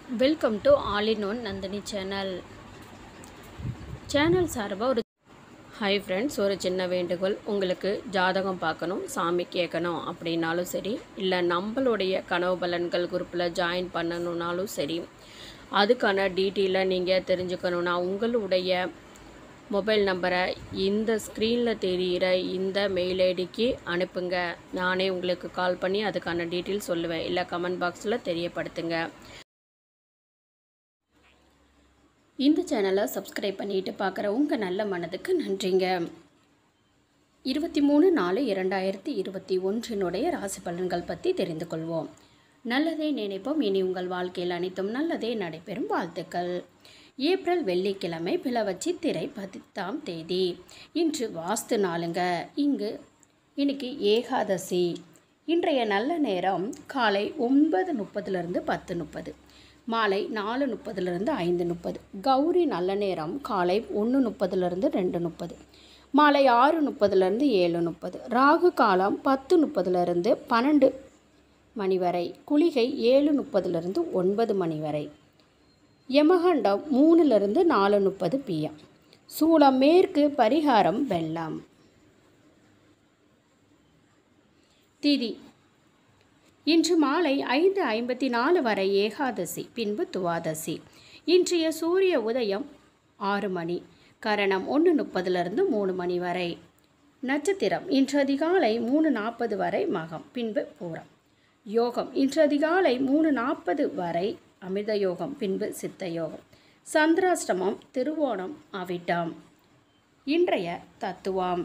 welcome to all in one Nandini channel channel சார்பாக ஒரு hi friends ஒரு சின்ன வேண்டுகோள் உங்களுக்கு ஜாதகம் பார்க்கணும் சாமி கேட்கணும் அப்படின்னாலும் சரி இல்லை நம்மளுடைய கனவு பலன்கள் குரூப்பில் ஜாயின் பண்ணணுன்னாலும் சரி அதுக்கான டீட்டெயிலை நீங்கள் தெரிஞ்சுக்கணுன்னா உங்களுடைய மொபைல் நம்பரை இந்த ஸ்க்ரீனில் தெரிகிற இந்த மெயில் ஐடிக்கு அனுப்புங்க நானே உங்களுக்கு கால் பண்ணி அதுக்கான டீட்டெயில் சொல்லுவேன் இல்லை கமெண்ட் பாக்ஸில் தெரியப்படுத்துங்க இந்த சேனலை சப்ஸ்கிரைப் பண்ணிட்டு பார்க்குற உங்கள் நல்ல மனதுக்கு நன்றிங்க இருபத்தி மூணு நாலு இரண்டாயிரத்தி இருபத்தி ஒன்றினுடைய ராசி பலன்கள் பற்றி தெரிந்து கொள்வோம் நல்லதே நினைப்போம் இனி உங்கள் வாழ்க்கையில் அனைத்தும் நல்லதே நடைபெறும் வாழ்த்துக்கள் ஏப்ரல் வெள்ளிக்கிழமை பிளவச்சி திரை பதித்தாம் தேதி இன்று வாஸ்து நாளுங்க இங்கு இன்னைக்கு ஏகாதசி இன்றைய நல்ல நேரம் காலை ஒன்பது முப்பதுலேருந்து பத்து முப்பது மாலை நாலு முப்பதுலேருந்து ஐந்து முப்பது கௌரி நல்ல நேரம் காலை ஒன்று முப்பதுலேருந்து ரெண்டு முப்பது மாலை ஆறு முப்பதுலேருந்து ஏழு முப்பது ராகு காலம் பத்து முப்பதுலேருந்து பன்னெண்டு மணி வரை குளிகை ஏழு முப்பதுலேருந்து ஒன்பது மணி வரை யமகண்டம் மூணுலேருந்து நாலு முப்பது பிஎம் சூளம் மேற்கு பரிகாரம் வெள்ளம் திதி இன்று மாலை ஐந்து ஐம்பத்தி நாலு வரை ஏகாதசி பின்பு துவாதசி இன்றைய சூரிய உதயம் ஆறு மணி கரணம் ஒன்று முப்பதுலேருந்து மூணு மணி வரை நட்சத்திரம் இன்று அதிகாலை மூணு நாற்பது வரை மகம் பின்பு பூரம் யோகம் இன்று அதிகாலை மூணு நாற்பது வரை அமிர்த யோகம் பின்பு சித்த யோகம் சந்திராஷ்டமம் திருவோணம் அவிட்டம் இன்றைய தத்துவம்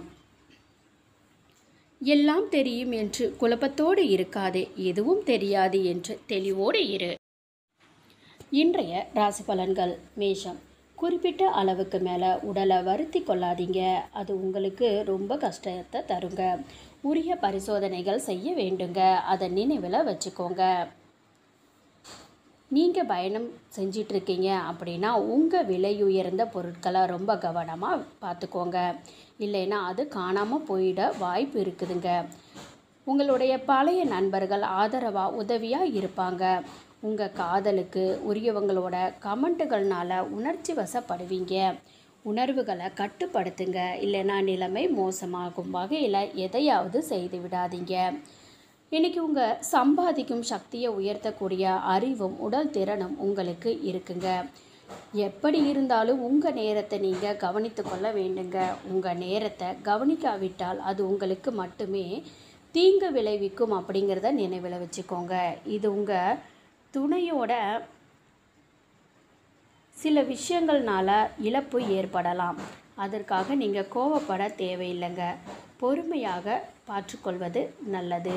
எல்லாம் தெரியும் என்று குழப்பத்தோடு இருக்காதே எதுவும் தெரியாது என்று தெளிவோடு இரு இன்றைய ராசி பலன்கள் மேஷம் குறிப்பிட்ட அளவுக்கு மேலே உடலை வருத்தி கொள்ளாதீங்க அது உங்களுக்கு ரொம்ப கஷ்டத்தை தருங்க உரிய பரிசோதனைகள் செய்ய வேண்டுங்க அதை நினைவில் வச்சுக்கோங்க நீங்கள் பயணம் செஞ்சிட்ருக்கீங்க அப்படின்னா உங்கள் விலையுயர்ந்த பொருட்களை ரொம்ப கவனமாக பார்த்துக்கோங்க இல்லைன்னா அது காணாமல் போயிட வாய்ப்பு இருக்குதுங்க உங்களுடைய பழைய நண்பர்கள் ஆதரவாக உதவியாக இருப்பாங்க உங்கள் காதலுக்கு உரியவங்களோட கமெண்ட்டுகள்னால உணர்ச்சி வசப்படுவீங்க உணர்வுகளை கட்டுப்படுத்துங்க இல்லைன்னா நிலைமை மோசமாகும் வகையில் எதையாவது செய்து விடாதீங்க இன்றைக்கி உங்கள் சம்பாதிக்கும் சக்தியை உயர்த்தக்கூடிய அறிவும் உடல் திறனும் உங்களுக்கு இருக்குங்க எப்படி இருந்தாலும் உங்கள் நேரத்தை நீங்கள் கவனித்து கொள்ள வேண்டுங்க உங்கள் நேரத்தை கவனிக்காவிட்டால் அது உங்களுக்கு மட்டுமே தீங்கு விளைவிக்கும் அப்படிங்கிறத நினைவில் வச்சுக்கோங்க இது உங்கள் துணையோட சில விஷயங்கள்னால இழப்பு ஏற்படலாம் அதற்காக நீங்கள் கோவப்பட தேவையில்லைங்க பொறுமையாக பார்த்துக்கொள்வது நல்லது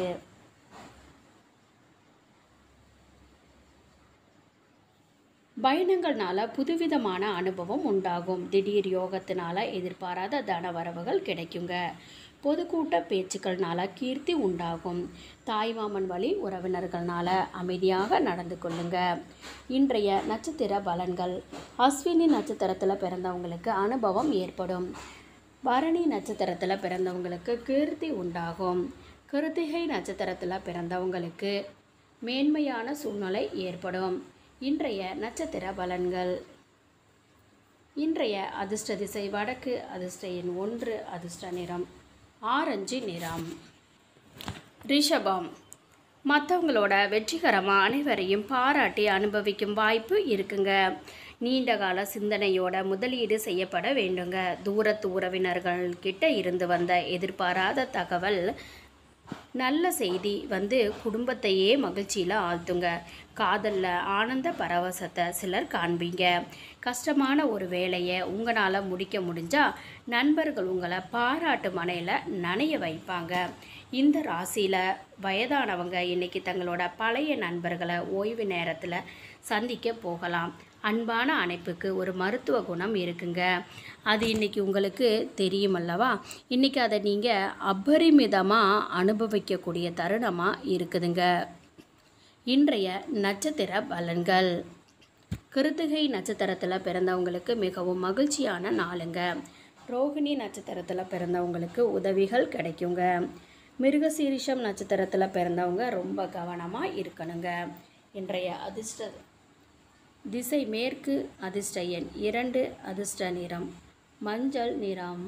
பயணங்கள்னால புதுவிதமான அனுபவம் உண்டாகும் திடீர் யோகத்தினால எதிர்பாராத தன வரவுகள் கிடைக்குங்க பொதுக்கூட்ட பேச்சுக்கள்னால கீர்த்தி உண்டாகும் தாய்மாமன் வழி உறவினர்கள்னால அமைதியாக நடந்து கொள்ளுங்க இன்றைய நட்சத்திர பலன்கள் அஸ்வினி நட்சத்திரத்தில் பிறந்தவங்களுக்கு அனுபவம் ஏற்படும் பரணி நட்சத்திரத்தில் பிறந்தவங்களுக்கு கீர்த்தி உண்டாகும் கிருத்திகை நட்சத்திரத்தில் பிறந்தவங்களுக்கு மேன்மையான சூழ்நிலை ஏற்படும் இன்றைய நட்சத்திர பலன்கள் இன்றைய அதிர்ஷ்ட திசை வடக்கு அதிர்ஷ்ட எண் ஒன்று அதிர்ஷ்ட நிறம் ஆரஞ்சு நிறம் ரிஷபம் மற்றவங்களோட வெற்றிகரமாக அனைவரையும் பாராட்டி அனுபவிக்கும் வாய்ப்பு இருக்குங்க நீண்டகால சிந்தனையோட முதலீடு செய்யப்பட வேண்டுங்க தூரத்து உறவினர்கள் கிட்ட இருந்து வந்த எதிர்பாராத தகவல் நல்ல செய்தி வந்து குடும்பத்தையே மகிழ்ச்சியில் ஆழ்த்துங்க காதலில் ஆனந்த பரவசத்தை சிலர் காண்பீங்க கஷ்டமான ஒரு வேலையை உங்களால் முடிக்க முடிஞ்சால் நண்பர்கள் உங்களை பாராட்டு மனையில் நனைய வைப்பாங்க இந்த ராசியில் வயதானவங்க இன்றைக்கி தங்களோட பழைய நண்பர்களை ஓய்வு நேரத்தில் சந்திக்க போகலாம் அன்பான அணைப்புக்கு ஒரு மருத்துவ குணம் இருக்குங்க அது இன்றைக்கி உங்களுக்கு தெரியும் அல்லவா இன்றைக்கி அதை நீங்கள் அபரிமிதமாக அனுபவிக்கக்கூடிய தருணமாக இருக்குதுங்க இன்றைய நட்சத்திர பலன்கள் கிருத்திகை நட்சத்திரத்தில் பிறந்தவங்களுக்கு மிகவும் மகிழ்ச்சியான நாளுங்க ரோகிணி நட்சத்திரத்தில் பிறந்தவங்களுக்கு உதவிகள் கிடைக்குங்க மிருகசீரிஷம் நட்சத்திரத்தில் பிறந்தவங்க ரொம்ப கவனமாக இருக்கணுங்க இன்றைய அதிர்ஷ்ட திசை மேற்கு அதிர்ஷ்ட எண் இரண்டு அதிர்ஷ்ட நிறம் மஞ்சள் நிறம்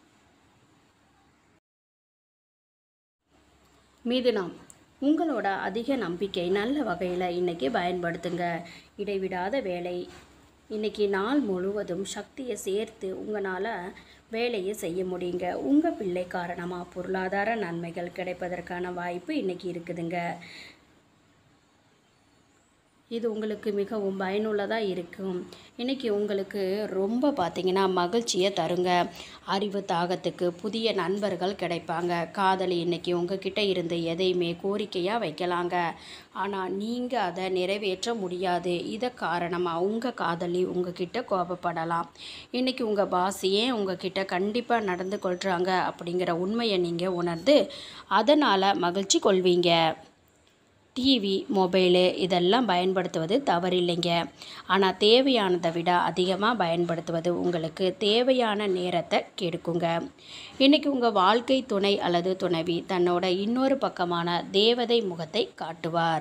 மிதுனம் உங்களோட அதிக நம்பிக்கை நல்ல வகையில் இன்றைக்கி பயன்படுத்துங்க இடைவிடாத வேலை இன்றைக்கி நாள் முழுவதும் சக்தியை சேர்த்து உங்களால் வேலையை செய்ய முடியுங்க உங்கள் பிள்ளை காரணமாக பொருளாதார நன்மைகள் கிடைப்பதற்கான வாய்ப்பு இன்றைக்கி இருக்குதுங்க இது உங்களுக்கு மிகவும் பயனுள்ளதாக இருக்கும் இன்றைக்கி உங்களுக்கு ரொம்ப பார்த்திங்கன்னா மகிழ்ச்சியை தருங்க அறிவு தாகத்துக்கு புதிய நண்பர்கள் கிடைப்பாங்க காதலி இன்றைக்கி உங்ககிட்ட இருந்து எதையுமே கோரிக்கையாக வைக்கலாங்க ஆனால் நீங்கள் அதை நிறைவேற்ற முடியாது இதை காரணமாக உங்கள் காதலி உங்ககிட்ட கோபப்படலாம் இன்றைக்கி உங்கள் பாஸ் ஏன் உங்ககிட்ட கண்டிப்பாக நடந்து கொள்கிறாங்க அப்படிங்கிற உண்மையை நீங்கள் உணர்ந்து அதனால் மகிழ்ச்சி கொள்வீங்க டிவி மொபைலு இதெல்லாம் பயன்படுத்துவது தவறில்லைங்க ஆனால் தேவையானதை விட அதிகமாக பயன்படுத்துவது உங்களுக்கு தேவையான நேரத்தை கெடுக்குங்க இன்றைக்கி உங்கள் வாழ்க்கை துணை அல்லது துணைவி தன்னோட இன்னொரு பக்கமான தேவதை முகத்தை காட்டுவார்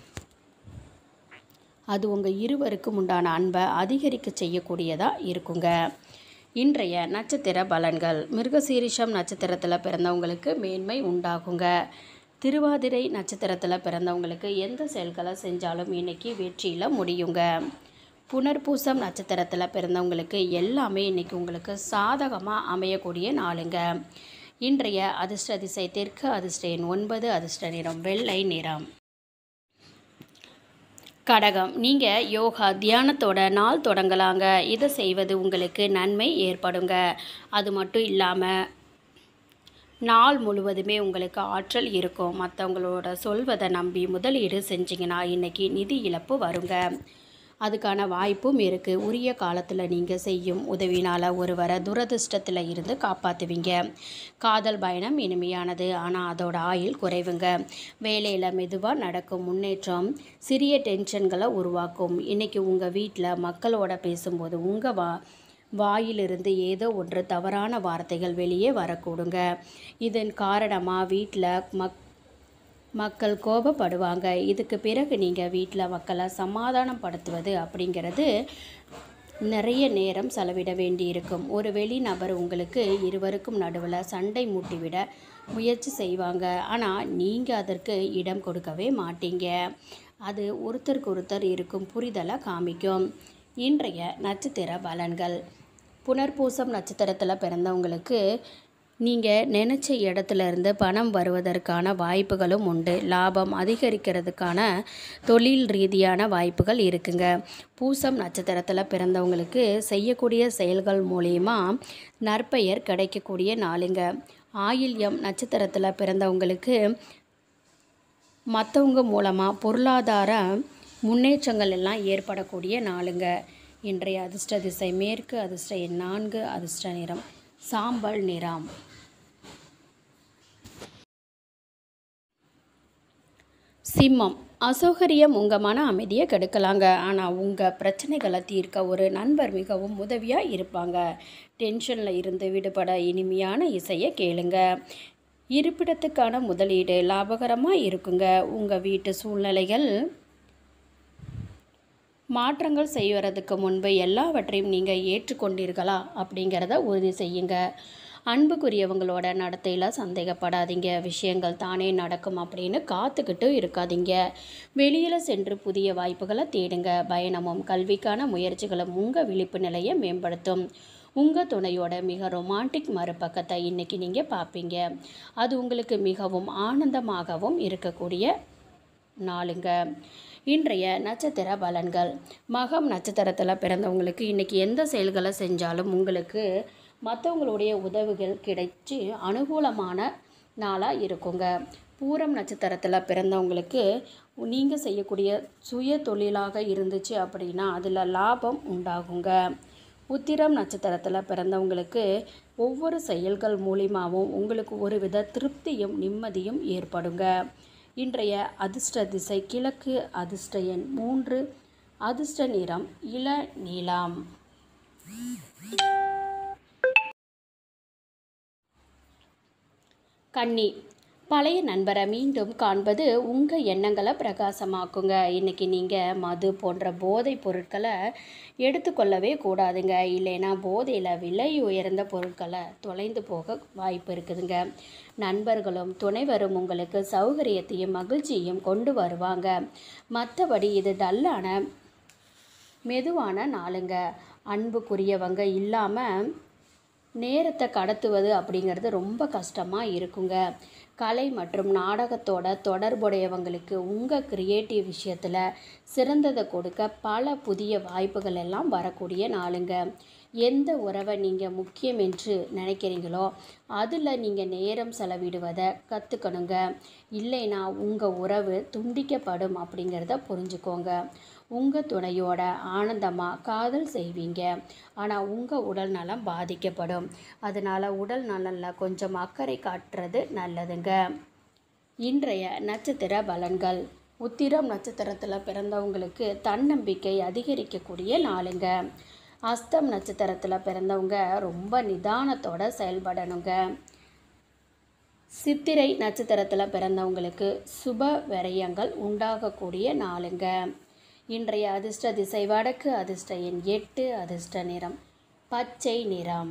அது உங்கள் இருவருக்கும் உண்டான அன்பை அதிகரிக்க செய்யக்கூடியதாக இருக்குங்க இன்றைய நட்சத்திர பலன்கள் மிருகசீரிஷம் நட்சத்திரத்தில் பிறந்தவங்களுக்கு மேன்மை உண்டாகுங்க திருவாதிரை நட்சத்திரத்தில் பிறந்தவங்களுக்கு எந்த செயல்களை செஞ்சாலும் இன்றைக்கி வெற்றியில் முடியுங்க புனர்பூசம் நட்சத்திரத்தில் பிறந்தவங்களுக்கு எல்லாமே இன்றைக்கி உங்களுக்கு சாதகமாக அமையக்கூடிய நாளுங்க இன்றைய அதிர்ஷ்ட திசை தெற்கு அதிர்ஷ்ட எண் ஒன்பது அதிர்ஷ்ட நிறம் வெள்ளை நிறம் கடகம் நீங்கள் யோகா தியானத்தோட நாள் தொடங்கலாங்க இதை செய்வது உங்களுக்கு நன்மை ஏற்படுங்க அது மட்டும் இல்லாமல் நாள் முழுவதுமே உங்களுக்கு ஆற்றல் இருக்கும் மற்றவங்களோட சொல்வதை நம்பி முதலீடு செஞ்சிங்கன்னா இன்றைக்கி நிதி இழப்பு வருங்க அதுக்கான வாய்ப்பும் இருக்குது உரிய காலத்தில் நீங்கள் செய்யும் உதவினால் ஒருவரை துரதிர்ஷ்டத்தில் இருந்து காப்பாற்றுவீங்க காதல் பயணம் இனிமையானது ஆனால் அதோட ஆயுள் குறைவுங்க வேலையில் மெதுவாக நடக்கும் முன்னேற்றம் சிறிய டென்ஷன்களை உருவாக்கும் இன்றைக்கி உங்கள் வீட்டில் மக்களோட பேசும்போது உங்கள் வா வாயிலிருந்து ஏதோ ஒன்று தவறான வார்த்தைகள் வெளியே வரக்கூடுங்க இதன் காரணமாக வீட்டில் மக் மக்கள் கோபப்படுவாங்க இதுக்கு பிறகு நீங்கள் வீட்டில் மக்களை சமாதானப்படுத்துவது அப்படிங்கிறது நிறைய நேரம் செலவிட வேண்டியிருக்கும் ஒரு வெளிநபர் உங்களுக்கு இருவருக்கும் நடுவில் சண்டை மூட்டிவிட முயற்சி செய்வாங்க ஆனால் நீங்கள் அதற்கு இடம் கொடுக்கவே மாட்டீங்க அது ஒருத்தருக்கு ஒருத்தர் இருக்கும் புரிதலை காமிக்கும் இன்றைய நட்சத்திர பலன்கள் புனர்பூசம் நட்சத்திரத்தில் பிறந்தவங்களுக்கு நீங்கள் நினச்ச இடத்துல இருந்து பணம் வருவதற்கான வாய்ப்புகளும் உண்டு லாபம் அதிகரிக்கிறதுக்கான தொழில் ரீதியான வாய்ப்புகள் இருக்குங்க பூசம் நட்சத்திரத்தில் பிறந்தவங்களுக்கு செய்யக்கூடிய செயல்கள் மூலிமா நற்பெயர் கிடைக்கக்கூடிய நாளுங்க ஆயில்யம் நட்சத்திரத்தில் பிறந்தவங்களுக்கு மற்றவங்க மூலமாக பொருளாதார முன்னேற்றங்கள் எல்லாம் ஏற்படக்கூடிய நாளுங்க இன்றைய அதிர்ஷ்ட திசை மேற்கு அதிர்ஷ்ட எண் நான்கு அதிர்ஷ்ட நிறம் சாம்பல் நிறம் சிம்மம் அசௌகரியம் உங்கள் மன அமைதியை கெடுக்கலாங்க ஆனால் உங்கள் பிரச்சனைகளை தீர்க்க ஒரு நண்பர் மிகவும் உதவியாக இருப்பாங்க டென்ஷனில் இருந்து விடுபட இனிமையான இசையை கேளுங்க இருப்பிடத்துக்கான முதலீடு லாபகரமாக இருக்குங்க உங்கள் வீட்டு சூழ்நிலைகள் மாற்றங்கள் செய்வதற்கு முன்பு எல்லாவற்றையும் நீங்கள் ஏற்றுக்கொண்டீர்களா அப்படிங்கிறத உறுதி செய்யுங்க அன்புக்குரியவங்களோட நடத்தையில் சந்தேகப்படாதீங்க விஷயங்கள் தானே நடக்கும் அப்படின்னு காத்துக்கிட்டு இருக்காதீங்க வெளியில் சென்று புதிய வாய்ப்புகளை தேடுங்க பயணமும் கல்விக்கான முயற்சிகளும் உங்கள் விழிப்பு நிலையை மேம்படுத்தும் உங்கள் துணையோட மிக ரொமான்டிக் மறுபக்கத்தை இன்றைக்கி நீங்கள் பார்ப்பீங்க அது உங்களுக்கு மிகவும் ஆனந்தமாகவும் இருக்கக்கூடிய நாளுங்க இன்றைய நட்சத்திர பலன்கள் மகம் நட்சத்திரத்தில் பிறந்தவங்களுக்கு இன்றைக்கி எந்த செயல்களை செஞ்சாலும் உங்களுக்கு மற்றவங்களுடைய உதவிகள் கிடைச்சி அனுகூலமான நாளாக இருக்குங்க பூரம் நட்சத்திரத்தில் பிறந்தவங்களுக்கு நீங்கள் செய்யக்கூடிய சுய தொழிலாக இருந்துச்சு அப்படின்னா அதில் லாபம் உண்டாகுங்க உத்திரம் நட்சத்திரத்தில் பிறந்தவங்களுக்கு ஒவ்வொரு செயல்கள் மூலியமாகவும் உங்களுக்கு ஒரு வித திருப்தியும் நிம்மதியும் ஏற்படுங்க இன்றைய அதிர்ஷ்ட திசை கிழக்கு அதிர்ஷ்ட எண் மூன்று அதிர்ஷ்ட நிறம் இள நீலம் கன்னி பழைய நண்பரை மீண்டும் காண்பது உங்கள் எண்ணங்களை பிரகாசமாக்குங்க இன்றைக்கி நீங்கள் மது போன்ற போதைப் பொருட்களை எடுத்துக்கொள்ளவே கூடாதுங்க இல்லைன்னா போதையில் விலை உயர்ந்த பொருட்களை தொலைந்து போக வாய்ப்பு இருக்குதுங்க நண்பர்களும் துணைவரும் உங்களுக்கு சௌகரியத்தையும் மகிழ்ச்சியையும் கொண்டு வருவாங்க மற்றபடி இது டல்லான மெதுவான நாளுங்க அன்புக்குரியவங்க இல்லாமல் நேரத்தை கடத்துவது அப்படிங்கிறது ரொம்ப கஷ்டமாக இருக்குங்க கலை மற்றும் நாடகத்தோட தொடர்புடையவங்களுக்கு உங்கள் க்ரியேட்டிவ் விஷயத்தில் சிறந்ததை கொடுக்க பல புதிய வாய்ப்புகள் எல்லாம் வரக்கூடிய நாளுங்க எந்த உறவை நீங்கள் முக்கியம் என்று நினைக்கிறீங்களோ அதில் நீங்கள் நேரம் செலவிடுவதை கற்றுக்கணுங்க இல்லைன்னா உங்கள் உறவு துண்டிக்கப்படும் அப்படிங்கிறத புரிஞ்சுக்கோங்க உங்கள் துணையோட ஆனந்தமாக காதல் செய்வீங்க ஆனால் உங்கள் உடல் நலம் பாதிக்கப்படும் அதனால் உடல் நலனில் கொஞ்சம் அக்கறை காட்டுறது நல்லதுங்க இன்றைய நட்சத்திர பலன்கள் உத்திரம் நட்சத்திரத்தில் பிறந்தவங்களுக்கு தன்னம்பிக்கை அதிகரிக்கக்கூடிய நாளுங்க அஸ்தம் நட்சத்திரத்தில் பிறந்தவங்க ரொம்ப நிதானத்தோட செயல்படணுங்க சித்திரை நட்சத்திரத்தில் பிறந்தவங்களுக்கு சுப விரயங்கள் உண்டாகக்கூடிய நாளுங்க இன்றைய அதிர்ஷ்ட திசை வடக்கு அதிர்ஷ்ட எண் எட்டு அதிர்ஷ்ட நிறம் பச்சை நிறம்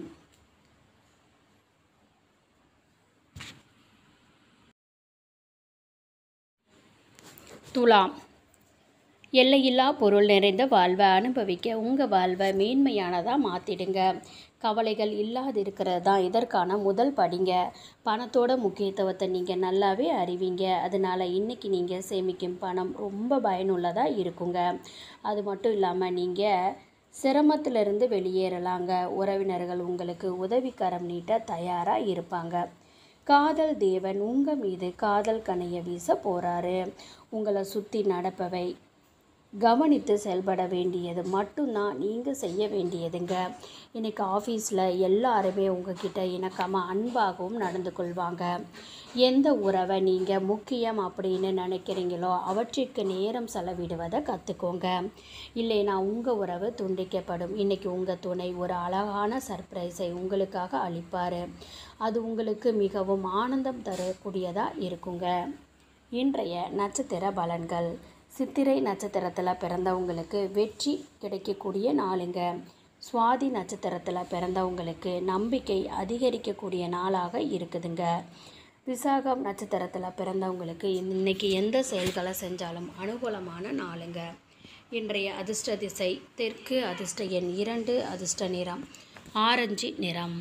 துலாம் எல்லையில்லா பொருள் நிறைந்த வாழ்வை அனுபவிக்க உங்கள் வாழ்வை மேன்மையானதாக மாற்றிடுங்க கவலைகள் இல்லாதிருக்கிறது தான் இதற்கான முதல் படிங்க பணத்தோட முக்கியத்துவத்தை நீங்கள் நல்லாவே அறிவீங்க அதனால் இன்றைக்கி நீங்கள் சேமிக்கும் பணம் ரொம்ப பயனுள்ளதாக இருக்குங்க அது மட்டும் இல்லாமல் நீங்கள் சிரமத்திலிருந்து வெளியேறலாங்க உறவினர்கள் உங்களுக்கு உதவிக்கரம் நீட்ட தயாராக இருப்பாங்க காதல் தேவன் உங்கள் மீது காதல் கணைய வீச போகிறாரு உங்களை சுற்றி நடப்பவை கவனித்து செயல்பட வேண்டியது மட்டும்தான் நீங்கள் செய்ய வேண்டியதுங்க இன்றைக்கி ஆஃபீஸில் எல்லாருமே உங்ககிட்ட இணக்கமாக அன்பாகவும் நடந்து கொள்வாங்க எந்த உறவை நீங்கள் முக்கியம் அப்படின்னு நினைக்கிறீங்களோ அவற்றிற்கு நேரம் செலவிடுவதை கற்றுக்கோங்க இல்லைனா உங்கள் உறவு துண்டிக்கப்படும் இன்றைக்கி உங்கள் துணை ஒரு அழகான சர்ப்ரைஸை உங்களுக்காக அளிப்பார் அது உங்களுக்கு மிகவும் ஆனந்தம் தரக்கூடியதாக இருக்குங்க இன்றைய நட்சத்திர பலன்கள் சித்திரை நட்சத்திரத்தில் பிறந்தவங்களுக்கு வெற்றி கிடைக்கக்கூடிய நாளுங்க சுவாதி நட்சத்திரத்தில் பிறந்தவங்களுக்கு நம்பிக்கை அதிகரிக்கக்கூடிய நாளாக இருக்குதுங்க விசாகம் நட்சத்திரத்தில் பிறந்தவங்களுக்கு இன்னைக்கு எந்த செயல்களை செஞ்சாலும் அனுகூலமான நாளுங்க இன்றைய அதிர்ஷ்ட திசை தெற்கு அதிர்ஷ்ட எண் இரண்டு அதிர்ஷ்ட நிறம் ஆரஞ்சு நிறம்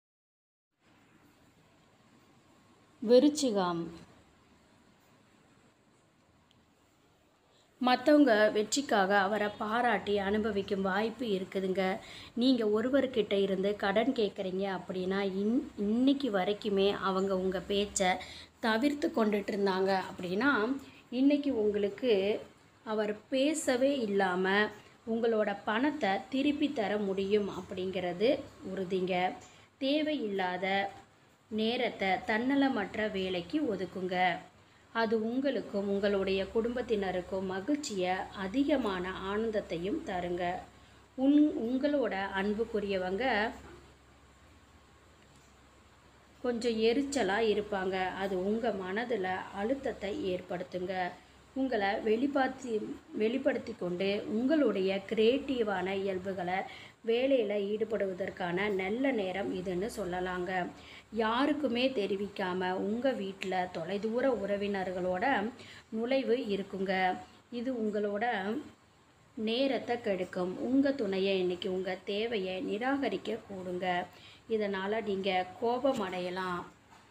விருச்சிகம் மற்றவங்க வெற்றிக்காக அவரை பாராட்டி அனுபவிக்கும் வாய்ப்பு இருக்குதுங்க நீங்கள் ஒருவர்கிட்ட இருந்து கடன் கேட்குறீங்க அப்படின்னா இன் இன்னைக்கு வரைக்குமே அவங்க உங்கள் பேச்சை தவிர்த்து கொண்டுட்டு இருந்தாங்க அப்படின்னா இன்னைக்கு உங்களுக்கு அவர் பேசவே இல்லாமல் உங்களோட பணத்தை திருப்பி தர முடியும் அப்படிங்கிறது உறுதிங்க தேவையில்லாத நேரத்தை தன்னலமற்ற வேலைக்கு ஒதுக்குங்க அது உங்களுக்கும் உங்களுடைய குடும்பத்தினருக்கும் மகிழ்ச்சியை அதிகமான ஆனந்தத்தையும் தருங்க உன் உங்களோட அன்புக்குரியவங்க கொஞ்சம் எரிச்சலாக இருப்பாங்க அது உங்கள் மனதில் அழுத்தத்தை ஏற்படுத்துங்க உங்களை வெளிப்பாத்தி வெளிப்படுத்தி கொண்டு உங்களுடைய கிரியேட்டிவான இயல்புகளை வேலையில் ஈடுபடுவதற்கான நல்ல நேரம் இதுன்னு சொல்லலாங்க யாருக்குமே தெரிவிக்காமல் உங்கள் வீட்டில் தொலைதூர உறவினர்களோட நுழைவு இருக்குங்க இது உங்களோட நேரத்தை கெடுக்கும் உங்கள் துணையை இன்னைக்கு உங்கள் தேவையை நிராகரிக்க கூடுங்க இதனால் நீங்கள் கோபம் அடையலாம்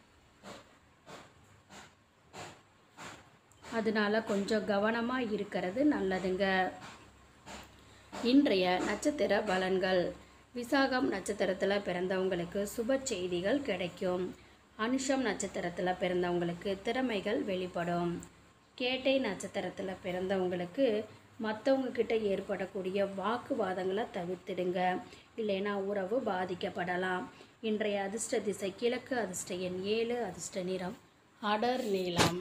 அதனால் கொஞ்சம் கவனமாக இருக்கிறது நல்லதுங்க இன்றைய நட்சத்திர பலன்கள் விசாகம் நட்சத்திரத்தில் பிறந்தவங்களுக்கு சுப செய்திகள் கிடைக்கும் அனுஷம் நட்சத்திரத்தில் பிறந்தவங்களுக்கு திறமைகள் வெளிப்படும் கேட்டை நட்சத்திரத்தில் பிறந்தவங்களுக்கு மற்றவங்க கிட்ட ஏற்படக்கூடிய வாக்குவாதங்களை தவிர்த்திடுங்க இல்லைன்னா உறவு பாதிக்கப்படலாம் இன்றைய அதிர்ஷ்ட திசை கிழக்கு அதிர்ஷ்ட எண் ஏழு அதிர்ஷ்ட நிறம் அடர் நீளம்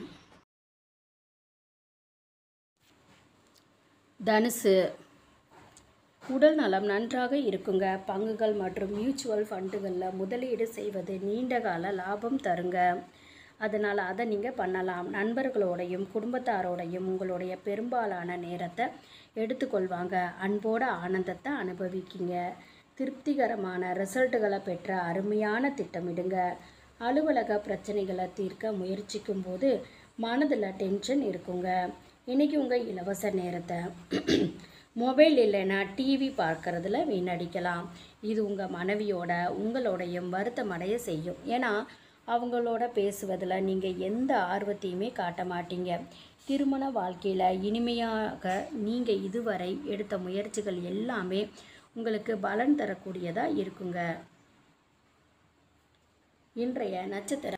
தனுசு உடல் நலம் நன்றாக இருக்குங்க பங்குகள் மற்றும் மியூச்சுவல் ஃபண்டுகளில் முதலீடு செய்வது நீண்ட கால லாபம் தருங்க அதனால் அதை நீங்கள் பண்ணலாம் நண்பர்களோடையும் குடும்பத்தாரோடையும் உங்களுடைய பெரும்பாலான நேரத்தை எடுத்துக்கொள்வாங்க அன்போட ஆனந்தத்தை அனுபவிக்கிங்க திருப்திகரமான ரிசல்ட்டுகளை பெற்ற அருமையான திட்டமிடுங்க அலுவலக பிரச்சனைகளை தீர்க்க முயற்சிக்கும் போது மனதில் டென்ஷன் இருக்குங்க இன்றைக்கி உங்கள் இலவச நேரத்தை மொபைல் இல்லைன்னா டிவி பார்க்கறதுல வீணடிக்கலாம் இது உங்கள் மனைவியோட உங்களோடையும் வருத்தமடைய செய்யும் ஏன்னா அவங்களோட பேசுவதில் நீங்கள் எந்த ஆர்வத்தையுமே காட்ட மாட்டீங்க திருமண வாழ்க்கையில் இனிமையாக நீங்கள் இதுவரை எடுத்த முயற்சிகள் எல்லாமே உங்களுக்கு பலன் தரக்கூடியதாக இருக்குங்க இன்றைய நட்சத்திர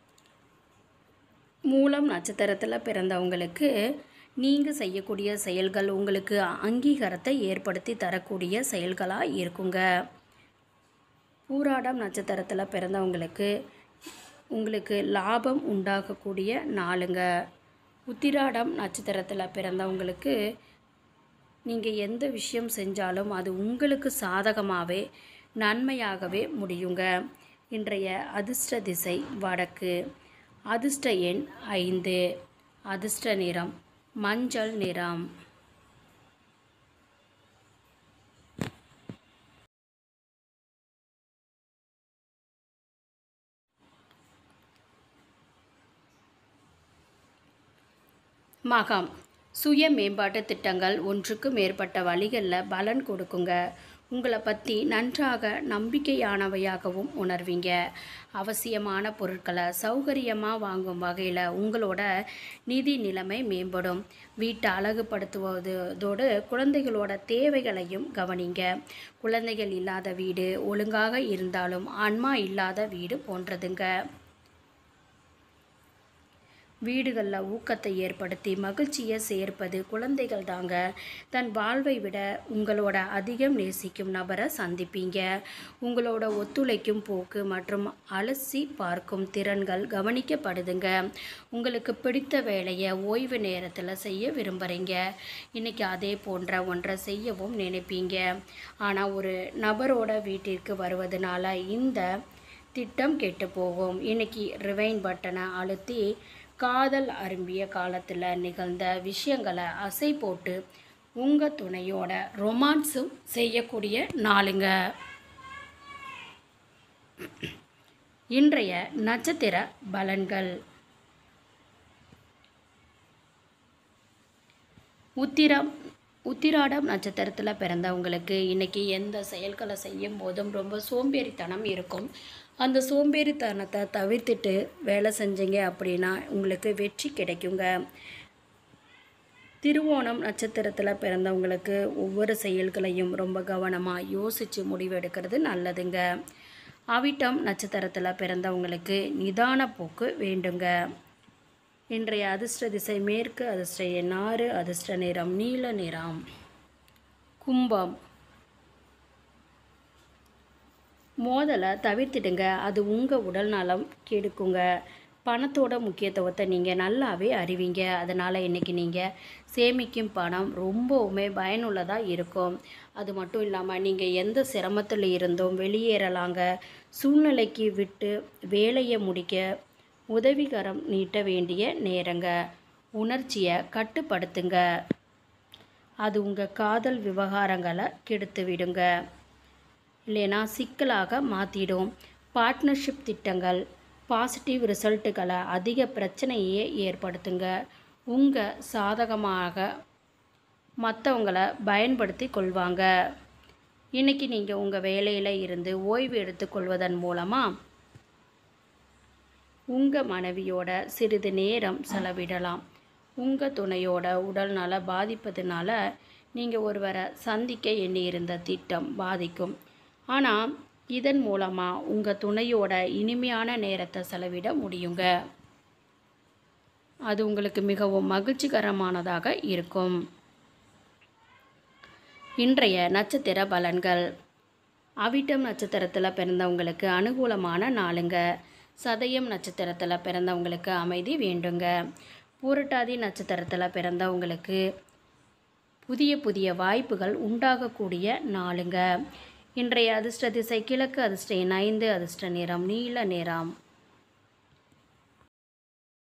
மூலம் நட்சத்திரத்தில் பிறந்தவங்களுக்கு நீங்கள் செய்யக்கூடிய செயல்கள் உங்களுக்கு அங்கீகாரத்தை ஏற்படுத்தி தரக்கூடிய செயல்களாக இருக்குங்க பூராடம் நட்சத்திரத்தில் பிறந்தவங்களுக்கு உங்களுக்கு லாபம் உண்டாகக்கூடிய நாளுங்க உத்திராடம் நட்சத்திரத்தில் பிறந்தவங்களுக்கு நீங்கள் எந்த விஷயம் செஞ்சாலும் அது உங்களுக்கு சாதகமாகவே நன்மையாகவே முடியுங்க இன்றைய அதிர்ஷ்ட திசை வடக்கு அதிர்ஷ்ட எண் ஐந்து அதிர்ஷ்ட நிறம் மஞ்சள் நிறம் மகம் சுய மேம்பாட்டு திட்டங்கள் ஒன்றுக்கு மேற்பட்ட வழிகளில் பலன் கொடுக்குங்க உங்களை பற்றி நன்றாக நம்பிக்கையானவையாகவும் உணர்வீங்க அவசியமான பொருட்களை சௌகரியமாக வாங்கும் வகையில் உங்களோட நிதி நிலைமை மேம்படும் வீட்டை அழகுபடுத்துவதோடு குழந்தைகளோட தேவைகளையும் கவனிங்க குழந்தைகள் இல்லாத வீடு ஒழுங்காக இருந்தாலும் ஆன்மா இல்லாத வீடு போன்றதுங்க வீடுகளில் ஊக்கத்தை ஏற்படுத்தி மகிழ்ச்சியை சேர்ப்பது குழந்தைகள் தாங்க தன் வாழ்வை விட உங்களோட அதிகம் நேசிக்கும் நபரை சந்திப்பீங்க உங்களோட ஒத்துழைக்கும் போக்கு மற்றும் அலசி பார்க்கும் திறன்கள் கவனிக்கப்படுதுங்க உங்களுக்கு பிடித்த வேலையை ஓய்வு நேரத்தில் செய்ய விரும்புகிறீங்க இன்றைக்கி அதே போன்ற ஒன்றை செய்யவும் நினைப்பீங்க ஆனால் ஒரு நபரோட வீட்டிற்கு வருவதனால இந்த திட்டம் கெட்டு போகும் இன்னைக்கு ரிவைன் பட்டனை அழுத்தி காதல் அரும்பிய காலத்தில் நிகழ்ந்த விஷயங்களை அசை போட்டு உங்கள் துணையோட ரொமான்ஸும் செய்யக்கூடிய நாளுங்க இன்றைய நட்சத்திர பலன்கள் உத்திரம் உத்திராடம் நட்சத்திரத்தில் பிறந்தவங்களுக்கு இன்றைக்கி எந்த செயல்களை செய்யும் போதும் ரொம்ப சோம்பேறித்தனம் இருக்கும் அந்த சோம்பேறித்தனத்தை தவிர்த்துட்டு வேலை செஞ்சீங்க அப்படின்னா உங்களுக்கு வெற்றி கிடைக்குங்க திருவோணம் நட்சத்திரத்தில் பிறந்தவங்களுக்கு ஒவ்வொரு செயல்களையும் ரொம்ப கவனமாக யோசித்து முடிவெடுக்கிறது நல்லதுங்க அவிட்டம் நட்சத்திரத்தில் பிறந்தவங்களுக்கு நிதான போக்கு வேண்டுங்க இன்றைய அதிர்ஷ்ட திசை மேற்கு அதிர்ஷ்ட எண் ஆறு அதிர்ஷ்ட நிறம் நீல நிறம் கும்பம் மோதலை தவிர்த்திடுங்க அது உங்கள் உடல் நலம் கெடுக்குங்க பணத்தோட முக்கியத்துவத்தை நீங்கள் நல்லாவே அறிவீங்க அதனால் இன்றைக்கி நீங்கள் சேமிக்கும் பணம் ரொம்பவுமே பயனுள்ளதாக இருக்கும் அது மட்டும் இல்லாமல் நீங்கள் எந்த சிரமத்தில் இருந்தும் வெளியேறலாங்க சூழ்நிலைக்கு விட்டு வேலையை முடிக்க உதவிகரம் நீட்ட வேண்டிய நேரங்க உணர்ச்சியை கட்டுப்படுத்துங்க அது உங்கள் காதல் விவகாரங்களை கெடுத்து விடுங்க இல்லைனா சிக்கலாக மாற்றிடும் பார்ட்னர்ஷிப் திட்டங்கள் பாசிட்டிவ் ரிசல்ட்டுகளை அதிக பிரச்சனையே ஏற்படுத்துங்க உங்கள் சாதகமாக மற்றவங்களை பயன்படுத்தி கொள்வாங்க இன்றைக்கி நீங்கள் உங்கள் வேலையில் இருந்து ஓய்வு எடுத்துக்கொள்வதன் மூலமாக உங்கள் மனைவியோட சிறிது நேரம் செலவிடலாம் உங்கள் துணையோட உடல் நல பாதிப்பதுனால நீங்கள் ஒருவரை சந்திக்க எண்ணியிருந்த திட்டம் பாதிக்கும் ஆனால் இதன் மூலமாக உங்கள் துணையோட இனிமையான நேரத்தை செலவிட முடியுங்க அது உங்களுக்கு மிகவும் மகிழ்ச்சிகரமானதாக இருக்கும் இன்றைய நட்சத்திர பலன்கள் அவிட்டம் நட்சத்திரத்தில் பிறந்தவங்களுக்கு அனுகூலமான நாளுங்க சதயம் நட்சத்திரத்தில் பிறந்தவங்களுக்கு அமைதி வேண்டுங்க பூரட்டாதி நட்சத்திரத்தில் பிறந்தவங்களுக்கு புதிய புதிய வாய்ப்புகள் உண்டாகக்கூடிய நாளுங்க இன்றைய அதிர்ஷ்ட திசை கிழக்கு அதிர்ஷ்ட எண் ஐந்து அதிர்ஷ்ட நிறம் நீல நிறம்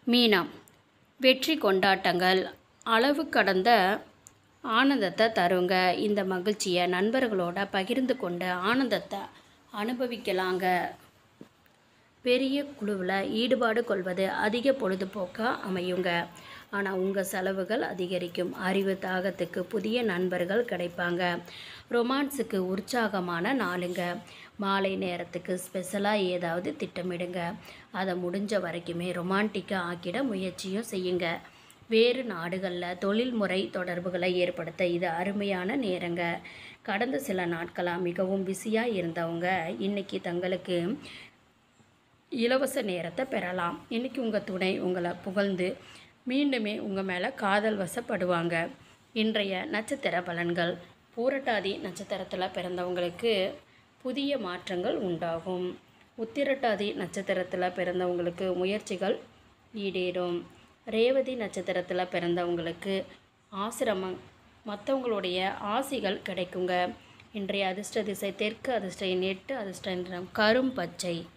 மீனம் வெற்றி கொண்டாட்டங்கள் அளவு கடந்த ஆனந்தத்தை தருங்க இந்த மகிழ்ச்சியை நண்பர்களோட பகிர்ந்து கொண்டு ஆனந்தத்தை அனுபவிக்கலாங்க பெரிய குழுவில் ஈடுபாடு கொள்வது அதிக பொழுதுபோக்காக அமையுங்க ஆனால் உங்கள் செலவுகள் அதிகரிக்கும் அறிவு தாகத்துக்கு புதிய நண்பர்கள் கிடைப்பாங்க ரொமான்ஸுக்கு உற்சாகமான நாளுங்க மாலை நேரத்துக்கு ஸ்பெஷலாக ஏதாவது திட்டமிடுங்க அதை முடிஞ்ச வரைக்குமே ரொமான்டிக்காக ஆக்கிட முயற்சியும் செய்யுங்க வேறு நாடுகளில் தொழில்முறை தொடர்புகளை ஏற்படுத்த இது அருமையான நேரங்க கடந்த சில நாட்களாக மிகவும் பிஸியாக இருந்தவங்க இன்னைக்கு தங்களுக்கு இலவச நேரத்தை பெறலாம் இன்றைக்கி உங்கள் துணை உங்களை புகழ்ந்து மீண்டுமே உங்கள் மேலே காதல் வசப்படுவாங்க இன்றைய நட்சத்திர பலன்கள் பூரட்டாதி நட்சத்திரத்தில் பிறந்தவங்களுக்கு புதிய மாற்றங்கள் உண்டாகும் உத்திரட்டாதி நட்சத்திரத்தில் பிறந்தவங்களுக்கு முயற்சிகள் ஈடேறும் ரேவதி நட்சத்திரத்தில் பிறந்தவங்களுக்கு ஆசிரமம் மற்றவங்களுடைய ஆசிகள் கிடைக்குங்க இன்றைய அதிர்ஷ்ட திசை தெற்கு அதிர்ஷ்ட எண் எட்டு அதிர்ஷ்ட நிறம் கரும் பச்சை